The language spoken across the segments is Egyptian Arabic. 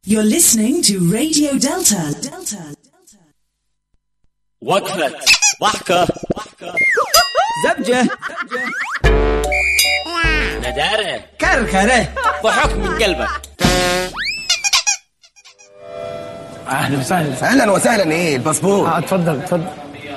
You're listening to Radio Delta. Delta. وقفة ضحكة زبجة ندارة كركرة ضحك من قلبك اهلا وسهلا اهلا وسهلا ايه الباسبور آه، اتفضل اتفضل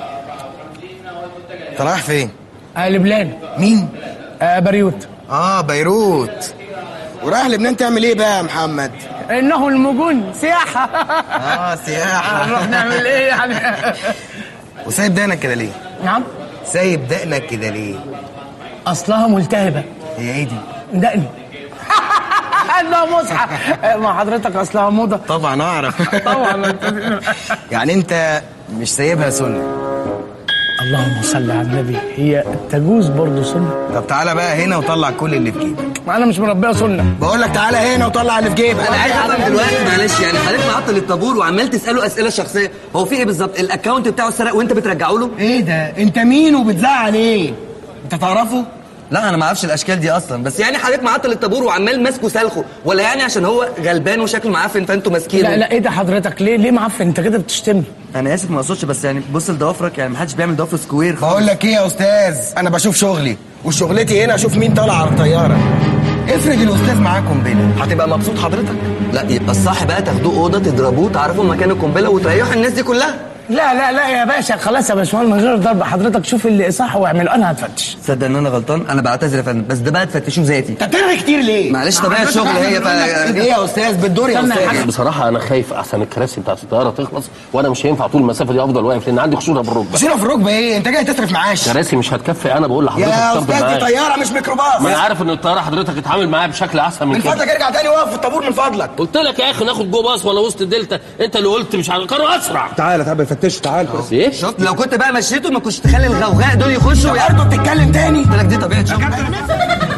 انت رايح فين آه لبنان مين آه بريوت اه بيروت ورايح لبنان تعمل ايه بقى يا محمد انه المجون سياحة اه سياحه نروح نعمل ايه يعني وسايب دقنك كده ليه نعم سايب دقنك كده ليه اصلها ملتهبة هي ايه دي دقني انها مصحى آه، ما حضرتك اصلها موضة طبعا اعرف طبعا يعني انت مش سايبها سنه اللهم صل على النبي هي تجوز برضه سنة طب تعالى بقى هنا وطلع كل اللي في جيبك ما انا مش مربيه سنة بقول لك تعالى هنا وطلع اللي في جيبك انا عايز افهم دلوقتي معلش يعني حضرتك معطل الطابور وعمال تساله اسئله شخصيه هو في ايه بالظبط الاكونت بتاعه اتسرق وانت بترجعه له ايه ده انت مين وبتزعل ايه انت تعرفه لا انا ما اعرفش الاشكال دي اصلا بس يعني حضرتك معطل الطابور وعمال ماسكه سلخه ولا يعني عشان هو غلبان وشكله معفن فانتوا ماسكينه لا لا ايه ده حضرتك ليه ليه معفن انت كده بتشتمني انا اسف ما اقصدش بس يعني بص لضوافرك يعني ما حدش بيعمل ضوافر سكوير بقول لك ايه يا استاذ انا بشوف شغلي وشغلتي هنا اشوف مين طالع على الطياره افرض الاستاذ معاه قنبله هتبقى مبسوط حضرتك لا يبقى الصح بقى تاخدوه اوضه تضربوه تعرفوا مكان القنبله وتريحوا الناس دي كلها لا لا لا يا باشا خلاص يا باشمهندس من غير ضرب حضرتك شوف اللي صح واعمله انا هتفتش تصدق ان انا غلطان انا بعتذر يا فندم بس ده بقى تفتشوه ذاتي انت بترغي كتير ليه معلش طبيعه الشغل هي ف ايه يا استاذ بالدور يا استنى يا استاذ حاج. بصراحة أنا خايف أحسن الكراسي بتاعت الطيارة تخلص وأنا مش هينفع طول المسافة دي أفضل واقف لأن عندي خشونة بالركبة شيله في الركبه ايه انت جاي تصرف معاش كراسي مش هتكفي أنا بقول لحضرتك يا الشرط استاذ دي معايا طياره مش ميكروباص ما أنا عارف إن الطيارة حضرتك اتعامل معايا بشكل أحسن من من كده فضلك ارجع تاني وقف في الطابور من فضلك قلت لك يا أخي ناخد جو باص ولا وسط الدلتا أنت اللي قلت مش عارف كانوا أسرع تعالى تعالى فتش تعالى بس إيه؟ شفت لو كنت بقى مشيته ما كنتش تخلي الغوغاء دول يخشوا برضه بتتكلم تاني قلت لك دي طبيعه شغل